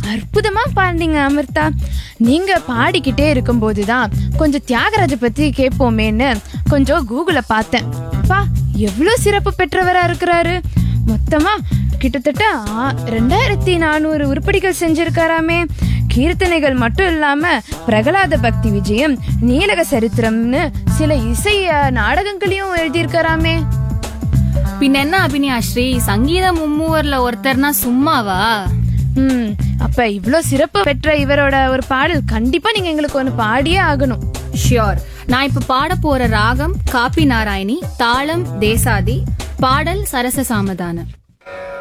அற்புதமா பாடினீங்க அமிர்தா நீங்க பாடிக்கிட்டே இருக்கும்போது தான் கொஞ்சம் தியாகராஜ பத்தி கேட்போமேன்னு கொஞ்சம் கூகுள பார்த்தேன் பா எவ்வளோ சிறப்பு பெற்றவரா இருக்கிறாரு மொத்தமா கிட்டத்தட்ட ஆ- ரெண்டாயிரத்தி நானூறு உருப்படிகள் செஞ்சிருக்காராமே கீர்த்தனைகள் மட்டும் இல்லாம பிரகலாத பக்தி விஜயம் நீலக சரித்திரம்னு சில இசை அஹ், நாடகங்களையும் எழுதியிருக்காராமே பின்ன என்ன அபினியா ஸ்ரீ சங்கீத மும்மூவர்ல ஒருத்தர்னா சும்மாவா ம் அப்ப இவ்ளோ சிறப்பு பெற்ற இவரோட ஒரு பாடல் கண்டிப்பா நீங்க எங்களுக்கு ஒன்று பாடியே ஆகணும் ஷியோர் நான் இப்ப பாட போற ராகம் காப்பி நாராயணி தாளம் தேசாதி பாடல் சரச சாமதானம்